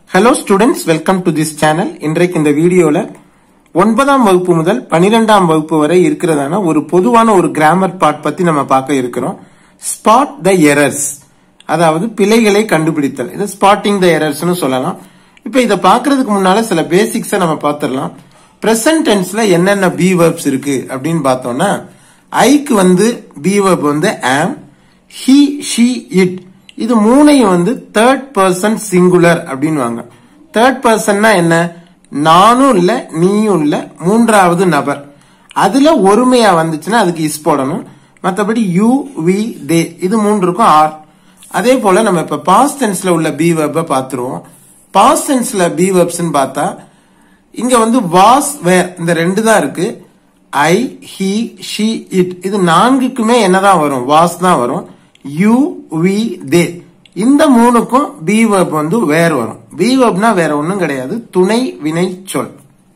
Hello students welcome to this channel இன்றைக்கு இந்த வீடியோல ஒன்பதாம் வகுப்பு முதல் பனிரெண்டாம் வகுப்பு வரை இருக்கிறதான ஒரு பொதுவான ஒரு கிராமர் பார்ட் பத்தி நம்ம பார்க்க இருக்கிறோம் ஸ்பாட் த எரர்ஸ் அதாவது பிழைகளை கண்டுபிடித்தல் இது ஸ்பாட்டிங் த எரர்ஸ்னு சொல்லலாம் இப்ப இத பாக்குறதுக்கு முன்னால சில பேசிக்ஸ நம்ம பார்த்திடலாம் பிரசன்ட் டென்ஸ்ல என்னென்ன பி verbs இருக்கு அப்படின்னு பார்த்தோம்னா ஐக்கு வந்து பி verb வந்து am he she it இது மூணையும் வந்து தேர்ட் பர்சன் சிங்குலர் அப்படின்னுவாங்க தேர்ட் பர்சன்னா என்ன நானும் இல்ல நீயும் இல்ல மூன்றாவது நபர் அதுல ஒருமையா வந்துச்சுன்னா அதுக்கு இஸ் போடணும் மத்தபடி யூ வி தே இது மூன்றுக்கும் ஆர் அதே போல நம்ம இப்ப பாஸ்ட் டென்ஸ்ல உள்ள பி வெர்ப பாத்துருவோம் பாஸ்ட் டென்ஸ்ல பி வெர்ப்ஸ் பார்த்தா இங்க வந்து வாஸ் வேர் இந்த ரெண்டு தான் இருக்கு ஐ ஹி ஷி இட் இது நான்குக்குமே என்னதான் வரும் வாஸ் தான் வரும் யூ வி தே இந்த மூணுக்கும் பி verb வந்து வேர் வரும் பி verbனா வேற ஒண்ணும் கிடையாது துணை வினை சொல்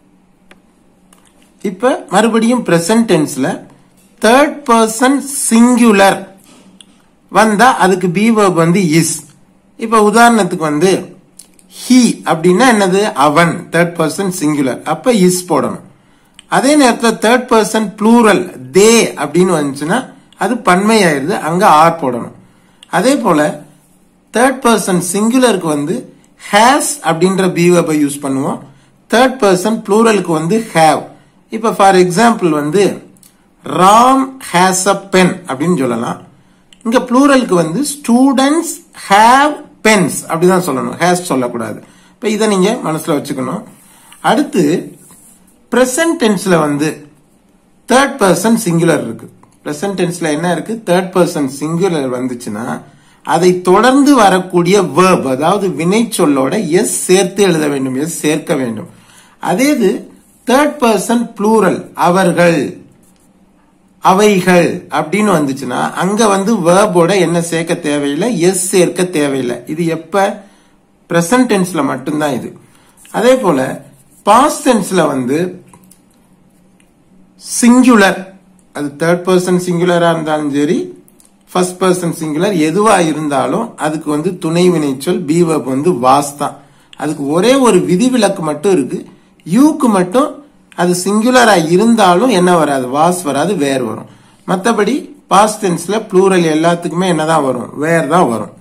இப்ப மறுபடியும் பிரசன்ட் டென்ஸ்ல தேர்ட் பர்சன் சிங்குலர் வந்தா அதுக்கு பி verb வந்து இஸ் இப்ப உதாரணத்துக்கு வந்து ஹி அப்படின்னா என்னது அவன் தேர்ட் பர்சன் சிங்குலர் அப்ப இஸ் போடணும் அதே நேரத்தில் தேர்ட் பர்சன் ப்ளூரல் தே அப்படின்னு வந்துச்சுன்னா அது பன்மையாயிருது அங்க ஆர் போடணும் அதே போல தேர்ட் பர்சன் சிங்குலருக்கு வந்து ஹேஸ் அப்படின்ற பீவபை யூஸ் பண்ணுவோம் தேர்ட் பர்சன் ப்ளூரலுக்கு வந்து ஹேவ் இப்ப ஃபார் எக்ஸாம்பிள் வந்து ராம் ஹேஸ் அ பென் அப்படின்னு சொல்லலாம் இங்க ப்ளூரலுக்கு வந்து ஸ்டூடெண்ட்ஸ் ஹேவ் பென்ஸ் அப்படிதான் சொல்லணும் ஹேஸ் சொல்லக்கூடாது இப்ப இதை நீங்க மனசுல வச்சுக்கணும் அடுத்து பிரசன்ட் டென்ஸ்ல வந்து தேர்ட் பர்சன் சிங்குலர் இருக்கு பிரசன்ட் டென்ஸ்ல என்ன இருக்கு தேர்ட் பர்சன் சிங்குலர் வந்துச்சுன்னா அதை தொடர்ந்து வரக்கூடிய வேர்ப் அதாவது வினை சொல்லோட எஸ் சேர்த்து எழுத வேண்டும் எஸ் சேர்க்க வேண்டும் அதே இது தேர்ட் பர்சன் ப்ளூரல் அவர்கள் அவைகள் அப்படின்னு வந்துச்சுன்னா அங்க வந்து வேர்போட என்ன சேர்க்க தேவையில்லை எஸ் சேர்க்க தேவையில்லை இது எப்ப பிரசன்ட் டென்ஸ்ல மட்டும்தான் இது அதே போல பாஸ்ட் டென்ஸ்ல வந்து சிங்குலர் அது தேர்ட் பர்சன் சிங்குலரா இருந்தாலும் சரி ஃபர்ஸ்ட் பர்சன் சிங்குலர் எதுவா இருந்தாலும் அதுக்கு வந்து துணை வினைச்சொல் பி verb வந்து வாஸ் தான் அதுக்கு ஒரே ஒரு விதிவிலக்கு மட்டும் இருக்கு யூக்கு மட்டும் அது சிங்குலரா இருந்தாலும் என்ன வராது வாஸ் வராது வேர் வரும் மற்றபடி பாஸ்ட் டென்ஸ்ல ப்ளூரல் எல்லாத்துக்குமே என்னதான் வரும் வேர் தான் வரும்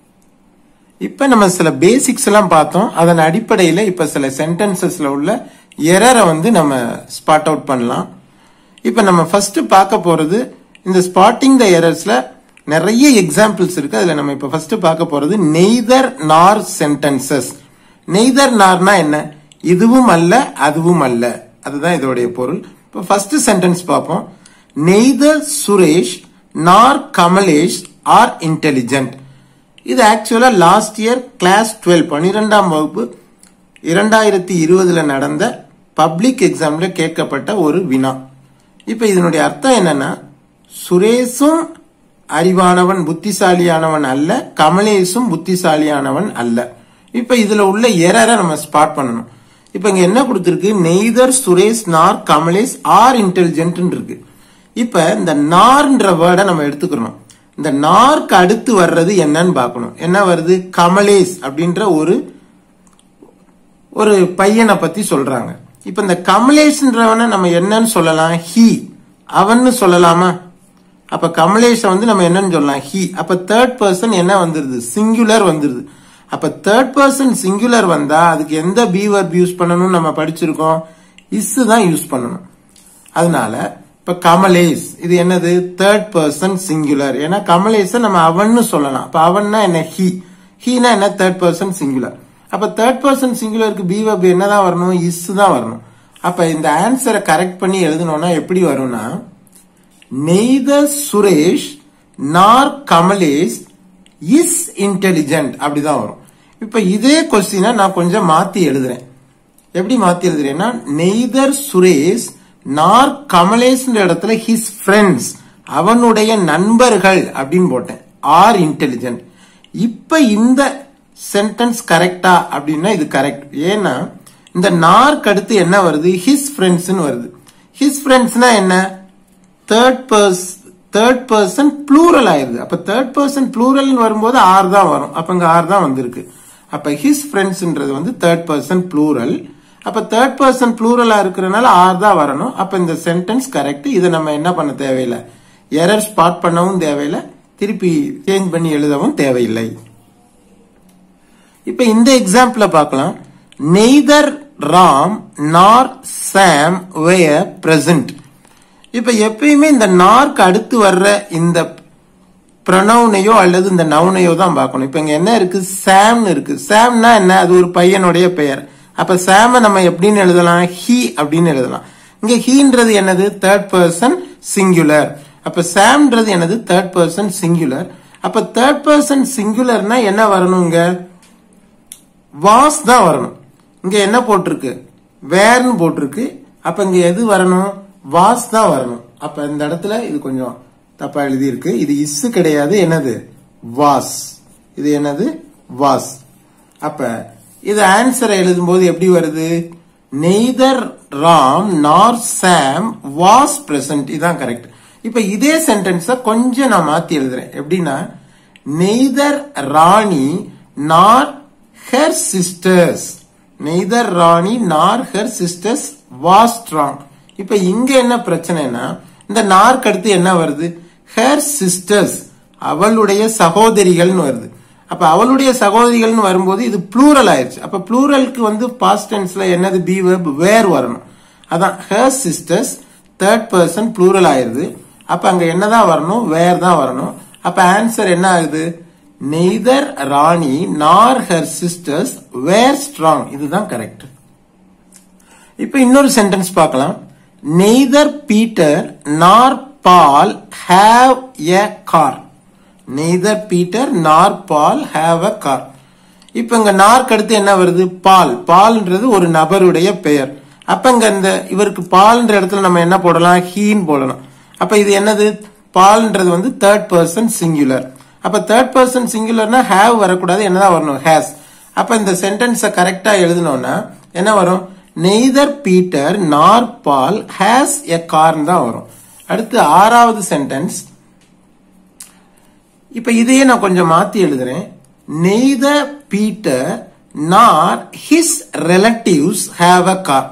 இப்ப நம்ம சில பேசிக்ஸ் எல்லாம் பார்த்தோம் அதன் அடிப்படையில இப்ப சில சென்டென்சஸ்ல உள்ள எரரை வந்து நம்ம ஸ்பாட் அவுட் பண்ணலாம் இப்ப நம்ம ஃபர்ஸ்ட் பார்க்க போறது இந்த ஸ்பாட்டிங் த எரர்ஸ்ல நிறைய எக்ஸாம்பிள்ஸ் இருக்கு அதுல நம்ம இப்ப ஃபர்ஸ்ட் பார்க்க போறது நெய்தர் நார் சென்டென்சஸ் நெய்தர் நார்னா என்ன இதுவும் அல்ல அதுவும் அல்ல அதுதான் இதோடைய பொருள் இப்ப ஃபர்ஸ்ட் சென்டென்ஸ் பார்ப்போம் neither Suresh nor Kamlesh R intelligent இது ஆக்சுவலா லாஸ்ட் இயர் கிளாஸ் டுவெல் பனிரெண்டாம் வகுப்பு இரண்டாயிரத்தி இருபதுல நடந்த பப்ளிக் எக்ஸாம்ல கேட்கப்பட்ட ஒரு வினா இப்ப இதனுடைய அர்த்தம் என்னன்னா சுரேஷும் அறிவானவன் புத்திசாலியானவன் அல்ல கமலேஷும் புத்திசாலியானவன் அல்ல இப்ப இதுல உள்ள எரரை நம்ம ஸ்பாட் பண்ணணும் இப்ப இங்க என்ன கொடுத்திருக்கு neither Suresh nor Kamlesh R intelligent இருக்கு இப்ப இந்த நார்ன்ற வேர்டை நம்ம எடுத்துக்கிறோம் இந்த நார்க்கு அடுத்து வர்றது என்னன்னு பார்க்கணும் என்ன வருது கமலேஷ் அப்படின்ற ஒரு ஒரு பையனை பத்தி சொல்றாங்க இப்ப இந்த கமலேஷ்ன்றவனை நம்ம என்னன்னு சொல்லலாம் ஹி அவன்னு சொல்லலாமா அப்ப கமலேஷ வந்து நம்ம என்னன்னு சொல்லலாம் ஹி அப்ப தேர்ட் பர்சன் என்ன வந்துருது சிங்குலர் வந்துருது அப்ப தேர்ட் பர்சன் சிங்குலர் வந்தா அதுக்கு எந்த பி verb யூஸ் பண்ணணும் நம்ம படிச்சிருக்கோம் இஸ் தான் யூஸ் பண்ணணும் அதனால இப்ப கமலேஷ் இது என்னது தேர்ட் பர்சன் சிங்குலர் ஏன்னா கமலேஷ நம்ம அவன்னு சொல்லலாம் அப்ப அவன்னா என்ன ஹி ஹீனா என்ன தேர்ட் பர்சன் சிங்குலர் அப்ப தேர்ட் பர்சன் சிங்குலருக்கு பி verb என்னதான் வரணும் இஸ் தான் வரணும் அப்ப இந்த ஆன்சரை கரெக்ட் பண்ணி எழுதணும்னா எப்படி வரும்னா neither Suresh nor Kamlesh is intelligent அப்படிதான் வரும் இப்ப இதே கொஸ்டினை நான் கொஞ்சம் மாத்தி எழுதுறேன் எப்படி மாத்தி எழுதுறேன்னா நெய்தர் சுரேஷ் நார் கமலேஷ்ன்ற இடத்துல ஹிஸ் ஃப்ரெண்ட்ஸ் அவனுடைய நண்பர்கள் அப்படின்னு போட்டேன் ஆர் இன்டெலிஜென்ட் இப்ப இந்த சென்டென்ஸ் கரெக்டா அப்படின்னா இது கரெக்ட் ஏன்னா இந்த நார்க்கு அடுத்து என்ன வருது ஹிஸ் ஃப்ரெண்ட்ஸ்னு வருது ஹிஸ் ஃப்ரெண்ட்ஸ்னா என்ன தேர்ட் பர்ஸ் தேர்ட் பர்சன் ப்ளூரல் ஆயிருது அப்ப தேர்ட் பர்சன் ப்ளூரல் வரும்போது ஆர் தான் வரும் அப்ப இங்க ஆர் தான் வந்திருக்கு அப்ப ஹிஸ் ஃப்ரெண்ட்ஸ்ன்றது வந்து தேர்ட் பர்சன் ப்ளூரல் அப்ப தேர்ட் பர்சன் ப்ளூரலா இருக்கிறனால ஆர் தான் வரணும் அப்ப இந்த சென்டென்ஸ் கரெக்ட் இதை நம்ம என்ன பண்ண தேவையில்லை எரர் ஸ்பாட் பண்ணவும் தேவையில்லை திருப்பி சேஞ்ச் பண்ணி எழுதவும் தேவையில்லை இப்ப இந்த எக்ஸாம்பிள பார்க்கலாம் நெய்தர் ராம் நார் சாம் வேர் பிரசன்ட் இப்ப எப்பயுமே இந்த நார்க்கு அடுத்து வர்ற இந்த ப்ரொனவுனையோ அல்லது இந்த நவுனையோ தான் பார்க்கணும் இப்ப இங்க என்ன இருக்கு சாம்னு இருக்கு சாம்னா என்ன அது ஒரு பையனுடைய பெயர் அப்ப சாம நம்ம எப்படின்னு எழுதலாம் ஹி அப்படின்னு எழுதலாம் இங்க ஹீன்றது என்னது தேர்ட் பர்சன் சிங்குலர் அப்ப சாம்ன்றது என்னது தேர்ட் பர்சன் சிங்குலர் அப்ப தேர்ட் பர்சன் சிங்குலர்னா என்ன வரணுங்க வாஸ் தான் வரணும் இங்க என்ன போட்டிருக்கு வேர்னு போட்டிருக்கு அப்ப இங்க எது வரணும் வாஸ் தான் வரணும் அப்ப இந்த இடத்துல இது கொஞ்சம் தப்பா எழுதி இருக்கு இது இஸ் கிடையாது என்னது வாஸ் இது என்னது வாஸ் அப்ப இது ஆன்சரை எழுதும்போது எப்படி வருது neither Ram nor Sam was present இதான் கரெக்ட் இப்ப இதே சென்டென்ஸ கொஞ்சம் நான் மாத்தி எழுதுறேன் எப்படின்னா நெய்தர் ராணி நார் ஹெர் சிஸ்டர்ஸ் நெய்தர் ராணி நார் ஹெர் சிஸ்டர்ஸ் வாஸ் ஸ்ட்ராங் இப்ப இங்க என்ன பிரச்சனைனா இந்த நார்க்கு அடுத்து என்ன வருது ஹெர் சிஸ்டர்ஸ் அவளுடைய சகோதரிகள்னு வருது அப்ப அவளுடைய சகோதரிகள்னு வரும்போது இது ப்ளூரல் ஆயிருச்சு அப்ப ப்ளூரலுக்கு வந்து பாஸ்ட் டென்ஸ்ல என்னது பி வெப் வேர் வரணும் அதான் her sisters third person plural ஆயிருது அப்ப அங்க என்னதான் வரணும் வேர் தான் வரணும் அப்ப ஆன்சர் என்ன ஆகுது neither Rani nor her sisters were strong இதுதான் கரெக்ட் இப்ப இன்னொரு சென்டென்ஸ் பார்க்கலாம் neither Peter nor Paul have a car neither Peter nor Paul have a car இப்ப இங்க நார்க்கு அடுத்து என்ன வருது பால் பால்ன்றது ஒரு நபருடைய பெயர் அப்ப இங்க இந்த இவருக்கு பால்ன்ற இடத்துல நம்ம என்ன போடலாம் ஹீன் போடலாம் அப்ப இது என்னது பால்ன்றது வந்து தேர்ட் பர்சன் சிங்குலர் அப்ப தேர்ட் பர்சன் சிங்குலர்னா ஹேவ் வரக்கூடாது என்னதான் வரணும் ஹேஸ் அப்ப இந்த சென்டென்ஸ கரெக்டா எழுதணும்னா என்ன வரும் neither Peter nor ball has a corn தான் வரும் அடுத்து ஆறாவது சென்டென்ஸ் இப்ப இதையே நான் கொஞ்சம் மாத்தி எழுதுறேன் neither Peter nor his relatives have a car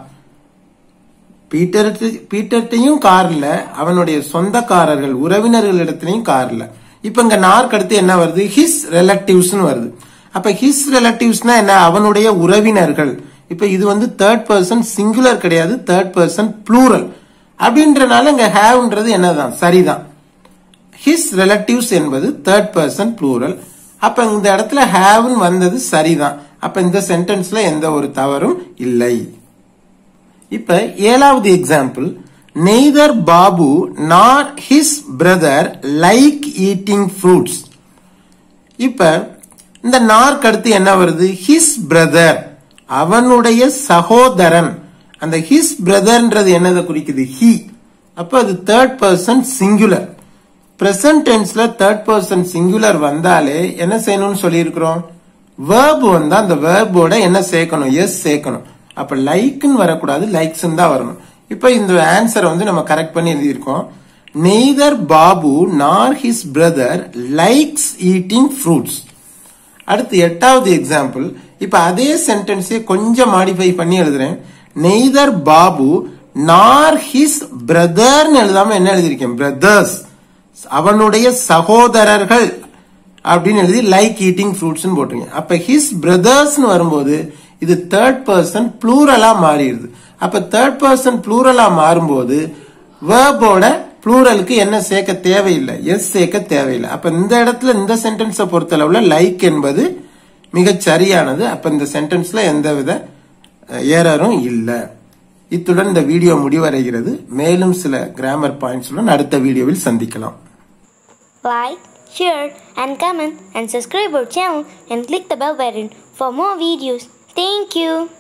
Peter பீட்டர்ட்டையும் கார் இல்ல அவனுடைய சொந்தக்காரர்கள் உறவினர்களிடத்திலையும் கார் இல்ல இப்ப இங்க நார்க்கு அடுத்து என்ன வருது ஹிஸ் ரிலேட்டிவ்ஸ் வருது அப்ப ஹிஸ் ரிலேட்டிவ்ஸ்னா என்ன அவனுடைய உறவினர்கள் இப்ப இது வந்து தேர்ட் பர்சன் சிங்குலர் கிடையாது தேர்ட் பர்சன் ப்ளூரல் அப்படின்றனால இங்க ஹேவ்ன்றது என்னதான் சரிதான் ஹிஸ் ரிலேட்டிவ்ஸ் என்பது தேர்ட் பர்சன் ப்ளூரல் அப்ப இந்த இடத்துல ஹேவ்னு வந்தது சரிதான் அப்ப இந்த சென்டென்ஸ்ல எந்த ஒரு தவறும் இல்லை இப்ப ஏழாவது example neither Babu nor his brother like eating fruits இப்ப இந்த நார்க்கு அடுத்து என்ன வருது ஹிஸ் பிரதர் அவனுடைய சகோதரன் அந்த ஹிஸ் பிரதர்ன்றது என்னதை குறிக்குது ஹி அப்ப அது தேர்ட் பர்சன் சிங்குலர் பிரசன்ட் டென்ஸ்ல தேர்ட் பர்சன் சிங்குலர் வந்தாலே என்ன செய்யணும்னு சொல்லியிருக்கிறோம் வேர்ப் வந்தா அந்த வேர்போட என்ன சேர்க்கணும் எஸ் சேர்க்கணும் அப்ப லைக்னு வரக்கூடாது லைக்ஸ் தான் வரணும் இப்ப இந்த ஆன்சரை வந்து நம்ம கரெக்ட் பண்ணி எழுதியிருக்கோம் neither Babu nor his brother likes eating fruits அடுத்து எட்டாவது எக்ஸாம்பிள் இப்ப அதே சென்டென்ஸே கொஞ்சம் மாடிஃபை பண்ணி எழுதுறேன் நெய்தர் பாபு நார் ஹிஸ் பிரதர்னு எழுதாம என்ன எழுதியிருக்கேன் பிரதர்ஸ் அவனுடைய சகோதரர்கள் அப்படின்னு எழுதி லைக் ஈட்டிங் ஃப்ரூட்ஸ் போட்டுருங்க அப்ப ஹிஸ் பிரதர்ஸ்னு வரும்போது இது தேர்ட் பர்சன் ப்ளூரலா மாறிடுது அப்ப தேர்ட் பர்சன் ப்ளூரலா மாறும்போது வேர்போட ப்ளூரலுக்கு என்ன சேர்க்க தேவையில்லை எஸ் சேர்க்க தேவையில்லை அப்ப இந்த இடத்துல இந்த சென்டென்ஸை பொறுத்தளவுல லைக் என்பது மிகச் சரியானது அப்ப இந்த சென்டென்ஸ்ல எந்தவித ஏரரும் இல்லை இத்துடன் இந்த வீடியோ முடிவடைகிறது மேலும் சில கிராமர் பாயிண்ட்ஸுடன் அடுத்த வீடியோவில் சந்திக்கலாம் Like, share, and comment, and subscribe our channel and click the bell button for more videos. Thank you.